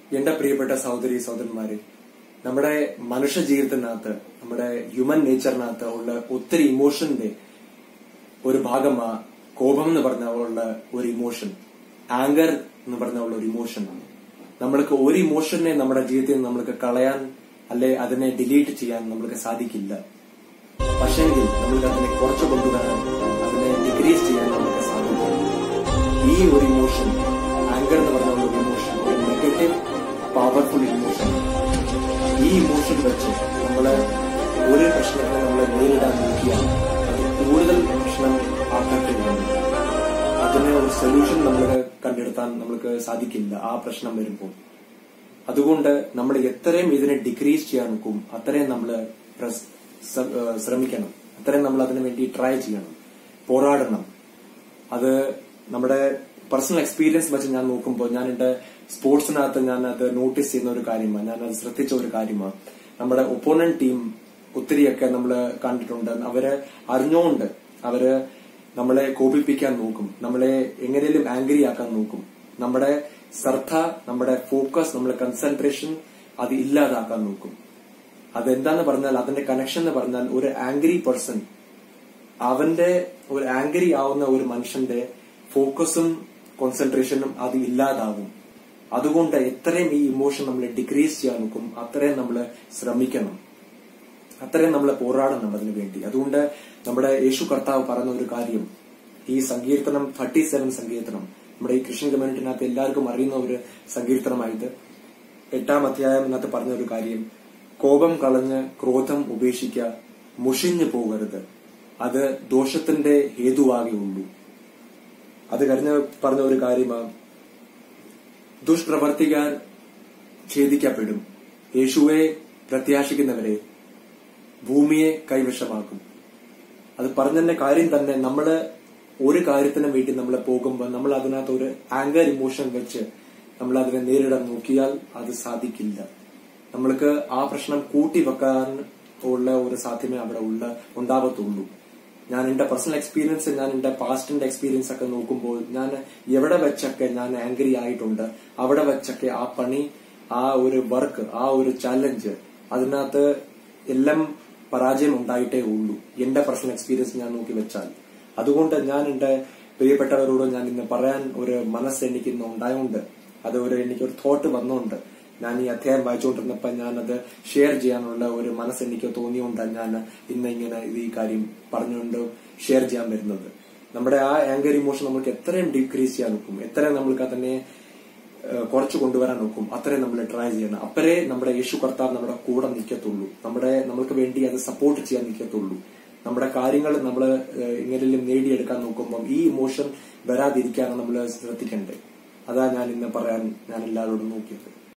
എന്റെ പ്രിയപ്പെട്ട സഹോദരി സഹോദരന്മാരെ നമ്മുടെ മനുഷ്യ ജീവിതത്തിനകത്ത് നമ്മുടെ ഹ്യൂമൻ നേച്ചറിനകത്ത് ഉള്ള ഒത്തിരി ഇമോഷന്റെ ഒരു ഭാഗമാ കോപം എന്ന് പറഞ്ഞ ഉള്ള ഒരു ഇമോഷൻ ആങ്കർ എന്ന് പറഞ്ഞ ഉള്ള ഒരു ഇമോഷൻ നമ്മൾക്ക് ഒരു ഇമോഷനെ നമ്മുടെ ജീവിതത്തിൽ നിന്ന് നമ്മൾക്ക് കളയാൻ അല്ലെ അതിനെ ഡിലീറ്റ് ചെയ്യാൻ നമ്മൾക്ക് സാധിക്കില്ല പക്ഷെങ്കിൽ നമ്മൾക്ക് അതിനെ കുറച്ച് കൊണ്ടുവരാൻ അതിനെ ഡിക്രീസ് ചെയ്യാൻ നമുക്ക് സാധിക്കും ഈ ഒരു ഇമോഷൻ ആങ്കർ എന്ന് പറഞ്ഞ ഒരു ഇമോഷൻ ഒരു നെഗറ്റീവ് പവർഫുൾ ഇമോഷൻ ഈ ഇമോഷൻ വെച്ച് നമ്മള് ഒരു പ്രശ്നത്തെ നമ്മൾ നേരിടാൻ നോക്കിയാൽ അത് കൂടുതൽ പ്രശ്നം ആക്കട്ടെയാണ് അതിന് ഒരു സൊല്യൂഷൻ നമ്മൾ കണ്ടെടുത്താൻ നമ്മൾക്ക് സാധിക്കില്ല ആ പ്രശ്നം വരുമ്പോൾ അതുകൊണ്ട് നമ്മൾ എത്രയും ഇതിനെ ഡിക്രീസ് ചെയ്യാൻ നോക്കും അത്രയും നമ്മൾ ശ്രമിക്കണം അത്രയും നമ്മൾ അതിനു വേണ്ടി ട്രൈ ചെയ്യണം പോരാടണം അത് നമ്മുടെ പേഴ്സണൽ എക്സ്പീരിയൻസ് വെച്ച് ഞാൻ നോക്കുമ്പോൾ ഞാൻ എന്റെ സ്പോർട്സിനകത്ത് ഞാൻ അത് നോട്ടീസ് ചെയ്യുന്ന ഒരു കാര്യമാണ് ഞാൻ അത് ശ്രദ്ധിച്ച ഒരു കാര്യമാണ് നമ്മുടെ ഒപ്പോണന്റ് ടീം ഒത്തിരിയൊക്കെ നമ്മൾ കണ്ടിട്ടുണ്ട് അവര് അറിഞ്ഞുകൊണ്ട് അവര് നമ്മളെ കോപിപ്പിക്കാൻ നോക്കും നമ്മളെ എങ്ങനെയും ആംഗ്രി ആക്കാൻ നോക്കും നമ്മുടെ ശ്രദ്ധ നമ്മുടെ ഫോക്കസ് നമ്മുടെ കൺസെൻട്രേഷൻ അത് ഇല്ലാതാക്കാൻ നോക്കും അതെന്താന്ന് പറഞ്ഞാൽ അതിന്റെ കണക്ഷൻ എന്ന് പറഞ്ഞാൽ ഒരു ആംഗ്രി പേഴ്സൺ അവന്റെ ഒരു ആംഗ്രി ആവുന്ന ഒരു മനുഷ്യന്റെ ഫോക്കസും കോൺസെൻട്രേഷനും അത് ഇല്ലാതാവും അതുകൊണ്ട് എത്രയും ഈ ഇമോഷൻ നമ്മൾ ഡിക്രീസ് ചെയ്യാൻ നോക്കും അത്രയും നമ്മൾ ശ്രമിക്കണം അത്രയും നമ്മൾ പോരാടണം അതിനു വേണ്ടി അതുകൊണ്ട് നമ്മുടെ യേശു കർത്താവ് പറഞ്ഞ ഒരു കാര്യം ഈ സങ്കീർത്തനം തേർട്ടി സെവൻ സങ്കീർത്തനം നമ്മുടെ ഈ ക്രിസ്ത്യൻ കമ്മ്യൂണിറ്റിനകത്ത് എല്ലാവർക്കും അറിയുന്ന ഒരു സങ്കീർത്തനമായിട്ട് എട്ടാം അധ്യായം എന്നകത്ത് പറഞ്ഞ ഒരു കാര്യം കോപം കളഞ്ഞ് ക്രോധം ഉപേക്ഷിക്കുക മുഷിഞ്ഞു പോകരുത് അത് ദോഷത്തിന്റെ ഹേതുവാകെ ഉള്ളൂ അത് കഴിഞ്ഞ് പറഞ്ഞ ഒരു കാര്യമാണ് ദുഷ്പ്രവർത്തിക്കാർ ഛേദിക്കപ്പെടും യേശുവെ പ്രത്യാശിക്കുന്നവരെ ഭൂമിയെ കൈവശമാക്കും അത് പറഞ്ഞതിന്റെ കാര്യം തന്നെ നമ്മള് ഒരു കാര്യത്തിനും വേണ്ടി നമ്മൾ പോകുമ്പോൾ നമ്മൾ അതിനകത്ത് ഒരു ആങ്കർ ഇമോഷൻ വെച്ച് നമ്മൾ അതിനെ നേരിടാൻ നോക്കിയാൽ അത് സാധിക്കില്ല നമ്മൾക്ക് ആ പ്രശ്നം കൂട്ടി വെക്കാൻ ഉള്ള ഒരു സാധ്യമേ അവിടെ ഉള്ള ഉണ്ടാവത്തുള്ളൂ ഞാൻ എന്റെ പേഴ്സണൽ എക്സ്പീരിയൻസ് ഞാൻ എന്റെ പാസ്റ്റിന്റെ എക്സ്പീരിയൻസ് ഒക്കെ നോക്കുമ്പോൾ ഞാൻ എവിടെ വെച്ചൊക്കെ ഞാൻ ആംഗ്രി ആയിട്ടുണ്ട് അവിടെ വെച്ചൊക്കെ ആ പണി ആ ഒരു വർക്ക് ആ ഒരു ചാലഞ്ച് അതിനകത്ത് എല്ലാം പരാജയം ഉണ്ടായിട്ടേ ഉള്ളൂ എന്റെ പേഴ്സണൽ എക്സ്പീരിയൻസ് ഞാൻ നോക്കി വെച്ചാൽ അതുകൊണ്ട് ഞാൻ എന്റെ പ്രിയപ്പെട്ടവരോട് ഞാൻ ഇന്ന് പറയാൻ ഒരു മനസ്സ് എനിക്ക് ഇന്ന് ഉണ്ടായോണ്ട് അത് ഒരു എനിക്ക് ഒരു തോട്ട് വന്നുകൊണ്ട് ഞാൻ ഈ അധ്യായം വായിച്ചുകൊണ്ടിരുന്നപ്പോ ഞാനത് ഷെയർ ചെയ്യാനുള്ള ഒരു മനസ്സ് എനിക്ക് തോന്നിയോണ്ടാണ് ഞാൻ ഇന്ന് ഇങ്ങനെ ഇത് ഈ കാര്യം പറഞ്ഞുകൊണ്ട് ഷെയർ ചെയ്യാൻ വരുന്നത് നമ്മുടെ ആ ആങ്കർ ഇമോഷൻ നമുക്ക് എത്രയും ഡിക്രീസ് ചെയ്യാൻ നോക്കും എത്രയും നമ്മൾക്ക് അതിനെ കുറച്ച് കൊണ്ടുവരാൻ നോക്കും അത്രയും നമ്മൾ ട്രൈ ചെയ്യണം അപ്പരേ നമ്മുടെ യേശു കർത്താവ് നമ്മുടെ കൂടെ നിൽക്കത്തുള്ളൂ നമ്മുടെ നമ്മൾക്ക് വേണ്ടി അത് സപ്പോർട്ട് ചെയ്യാൻ നിൽക്കത്തുള്ളൂ നമ്മുടെ കാര്യങ്ങൾ നമ്മൾ എങ്ങനെയും നേടിയെടുക്കാൻ നോക്കുമ്പോൾ ഈ ഇമോഷൻ വരാതിരിക്കാനാണ് നമ്മൾ ശ്രദ്ധിക്കേണ്ടത് അതാ ഞാൻ ഇന്ന് പറയാൻ ഞാൻ എല്ലാവരോടും നോക്കിയത്